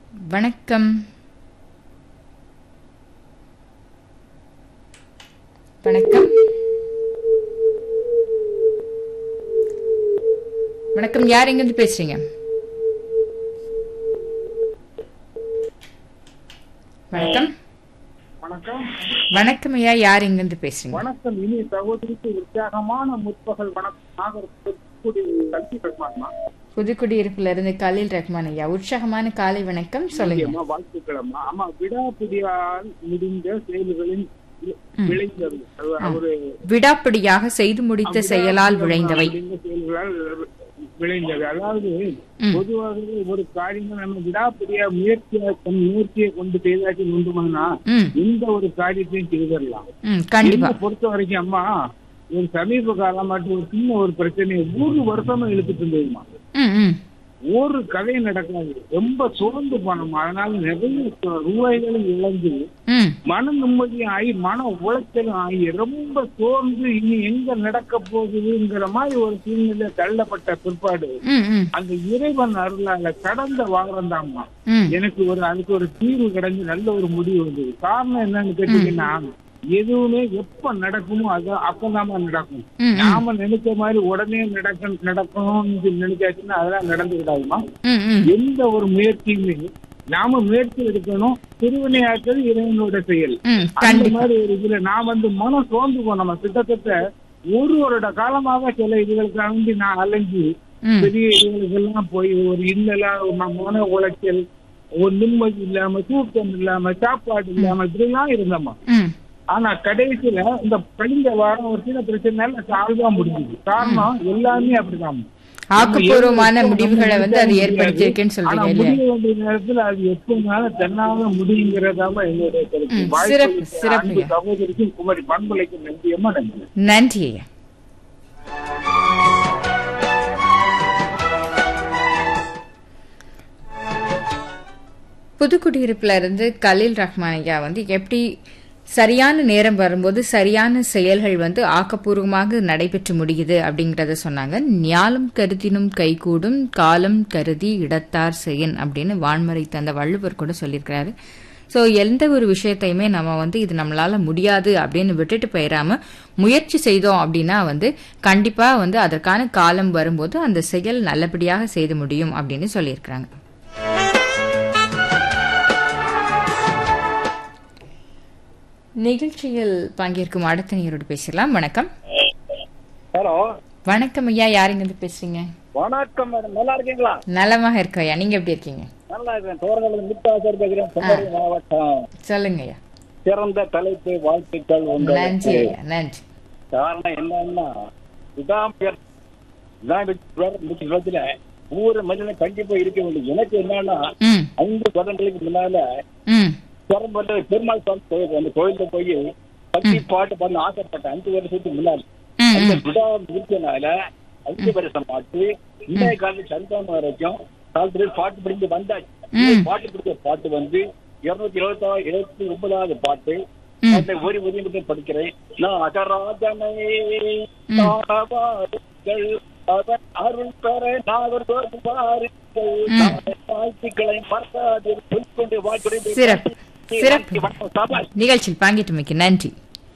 வணக்கம் வணக்கம் வணக்கம் யார் எங்கிருந்து பேசுறீங்க வணக்கம் வணக்கம் வணக்கம் ஐயா யார் எங்கிருந்து பேசுறீங்க வணக்கம் இனி சகோதரிக்கு உற்சாகமான முற்பகல் வணக்கமாக இருக்கக்கூடிய கல்வி பெருமான்மா புதுக்குடியிருப்புல இருந்து கலீல் ரஹ்மான் ஐயா உற்சாகமான காலை வணக்கம் சொல்லுங்க அம்மா வாழ்த்துக்களம்மா ஆமா விடாப்பிடியால் முடிந்த செயல்களின் வி- விளைந்தது அது அவரு விடாப்பிடியாக செய்து முடித்த செயலால் விளைந்தவை முடிந்த செயல்களால் விளைந்தது அதாவது பொதுவாகவே ஒரு காரியங்கள் நம்ம விடாப்பிடியா முயற்சியா தன் முயற்சியை கொண்டு செய்தாச்சு உண்டுமானா ம் இந்த ஒரு காரியத்தையும் செய்திடலாம் ம் கண்டிப்பா என்னை பொறுத்த வரைக்கும் அம்மா ஒரு சமீப காலமாட்டு ஒரு சின்ன ஒரு பிரச்சனையை ஒரு வருஷமா இழுத்துட்டு இருந்ததுமா ம் ம் ஒரு கதை நடக்காது ரொம்ப சோர்ந்து போனோம் அதனால நிறைய ரூபாய்களும் இழந்து ம் மன நிம்மதியும் ஆகி மன உளைச்சலும் ஆகி ரொம்ப சோர்ந்து இனி எங்க நடக்க போகுதுங்கிற மாதிரி ஒரு சூழ்நிலை தள்ளப்பட்ட பிற்பாடு ம் ம் அந்த இறைவன் அருளால கடந்த வாரம் தாம்மா ம் எனக்கு ஒரு அதுக்கு ஒரு தீர்வு கிடைஞ்சு நல்ல ஒரு முடிவு வந்தது காரணம் என்னன்னு கேட்டீங்கன்னா எதுவுமே எப்ப நடக்குமோ அது அப்பதாம்மா நடக்கும் ம், ம். நாம நினைச்ச மாதிரி உடனே நடக்க நடக்கணும்னு நினைச்சாச்சுன்னா அதெல்லாம் நடந்து விடாதுமா ம் ம் எந்த ஒரு முயற்சியுமே நாம முயற்சி எடுக்கணும் திருவினையாற்றது இறைவனோட செயல் ம் அந்த கண்டிப்பா மாதிரி ஒரு இதுல நான் வந்து மனம் சோர்ந்து போனோம் கிட்டத்தட்ட ஒரு வருட காலமாக சில இதுகளுக்காக வேண்டி நான் அலைஞ்சு ம் பெரிய இதுகளுக்கெல்லாம் போய் ஒரு இன்னலா ம- மன உளைச்சல் ஒரு நிம்மதி இல்லாம தூக்கம் இல்லாம சாப்பாடு இல்லாம இப்படிலாம் இருந்தம்மா ம் ஆனா கடைசியில இந்த கழிந்த வாரம் ஒரு சின்ன பிரச்சனைனால சால்வா முடிஞ்சது காரணம் எல்லாமே அப்படிதான் ஆக்கப்பூர்வமான முடிவுகளை வந்து அது ஏற்படுத்தியிருக்குன்னு ஆனா சொல்றீங்க இல்லையா முடிய வேண்டிய நேரத்துல அது எப்பனால தன்னால முடியுங்கிறதாம என்னுடைய கருத்து ம், வாய்ப்பு சிறப்பு, அளித்த சிறப்புங்க. அன்பு சகோதரிக்கும் குமரி பண்புலைக்கும் நன்றியம்மா நன்றி நன்றி ஐயா புதுக்குடியிருப்புல இருந்து கலீல் ரஹ்மான் ஐயா வந்து எப்படி சரியான நேரம் வரும்போது சரியான செயல்கள் வந்து ஆக்கப்பூர்வமாக நடைபெற்று முடியுது அப்படிங்கறத சொன்னாங்க ஞாலம் கருதினும் கைகூடும் காலம் கருதி இடத்தார் செயன் அப்படின்னு வான்மறை தந்த வள்ளுவர் கூட சொல்லியிருக்கிறாரு ஸோ எந்த ஒரு விஷயத்தையுமே நம்ம வந்து இது நம்மளால முடியாது அப்படின்னு விட்டுட்டு போயிடாம முயற்சி செய்தோம் அப்படின்னா வந்து கண்டிப்பா வந்து அதற்கான காலம் வரும்போது அந்த செயல் நல்லபடியாக செய்து முடியும் அப்படின்னு சொல்லியிருக்கிறாங்க நிகழ்ச்சியில் பங்கேற்கும் அடுத்த நீரோடு பேசலாம் வணக்கம் ஹலோ வணக்கம் ஐயா யாருங்க இருந்து பேசுறீங்க வணக்கம் மேடம் நல்லா இருக்கீங்களா நலமாக இருக்கோம் ஐயா நீங்க எப்படி இருக்கீங்க நல்லா இருக்கேன் தோரங்கள் முத்தாசர் பேசுகிறேன் குமரி மாவட்டம் சொல்லுங்க ஐயா சிறந்த தலைப்பு வாழ்த்துக்கள் நன்றி உங்களுக்கு ஐயா நன்றி காரணம் என்னன்னா விடாமுயற்சி விடாமுயற்சி ஒவ்வொரு மனிதனும் கண்டிப்பா இருக்க வேண்டும் எனக்கு என்னன்னா ம் ஐந்து வருடங்களுக்கு முன்னால ம் பெருமாள் பெருமாள் சுவாமி கோயில் அந்த கோயில்ல போய் பக்தி பாட்டு பண்ண ஆசைப்பட்டேன் அஞ்சு வருஷத்துக்கு முன்னாடி ம், அந்த ம். விடா இருக்கனால அஞ்சு வருஷம் பாட்டு இன்றைய காலத்து சந்தானம் வரைக்கும் காலத்துல பாட்டு பிடிந்து வந்தாச்சு ம். இந்த பாட்டு பிடிச்ச பாட்டு வந்து இருநூத்தி இருபத்தி இருபத்தி ஒன்பதாவது பாட்டு ம். அந்த ஒரு ஒரு மட்டும் படிக்கிறேன் நான் அகராஜனை ம். காணவாருங்கள், அவன் அருள் பெற நாவர் வாருங்கள் ம். வாழ்த்துக்களை மறக்காது சொல்லிக்கொண்டு வாழ்த்துறை சிறப்பு சிறப்பு வணக்கம் சாபாஷ் நிகழ்ச்சியில் பங்கேற்றமைக்கு நன்றி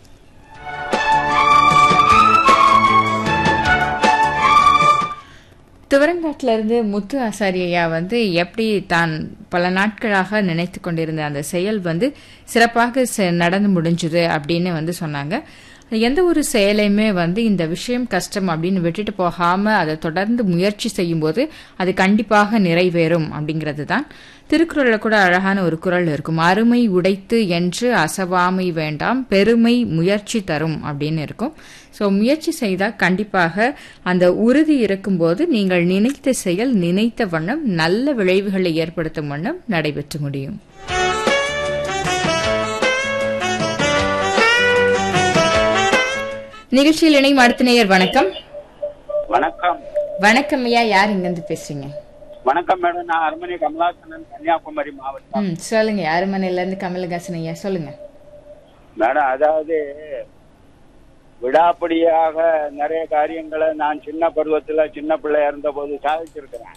துவரங்காட்டில இருந்து முத்து ஆசாரியையா வந்து எப்படி தான் பல நாட்களாக நினைத்து கொண்டிருந்த அந்த செயல் வந்து சிறப்பாக செ- நடந்து முடிஞ்சுது அப்படின்னு வந்து சொன்னாங்க எந்த ஒரு செயலையுமே வந்து இந்த விஷயம் கஷ்டம் அப்படின்னு விட்டுட்டு போகாம அதை தொடர்ந்து முயற்சி செய்யும்போது அது கண்டிப்பாக நிறைவேறும் அப்படிங்கிறது தான் திருக்குறள்ல கூட அழகான ஒரு குறள் இருக்கும் அருமை உடைத்து என்று அசவாமை வேண்டாம் பெருமை முயற்சி தரும் அப்படின்னு இருக்கும் ஸோ முயற்சி செய்தால் கண்டிப்பாக அந்த உறுதி இருக்கும்போது நீங்கள் நினைத்த செயல் நினைத்த வண்ணம் நல்ல விளைவுகளை ஏற்படுத்தும் வண்ணம் நடைபெற்று முடியும் நிகழ்ச்சியில் இணையும் அடுத்த நேயர் வணக்கம் வணக்கம் வணக்கம் ஐயா யார் இங்கிருந்து பேசுறீங்க வணக்கம் மேடம் நான் அரண்மனை கமலாசனன் கன்னியாகுமரி மாவட்டம் ம் சொல்லுங்க யாருமனையில இருந்து கமலஹாசன் ஐயா சொல்லுங்க மேடம் அதாவது விடாப்பிடியாக நிறைய காரியங்களை நான் சின்ன பருவத்துல சின்ன பிள்ளையா இருந்த போது சாதிச்சிருக்கிறேன்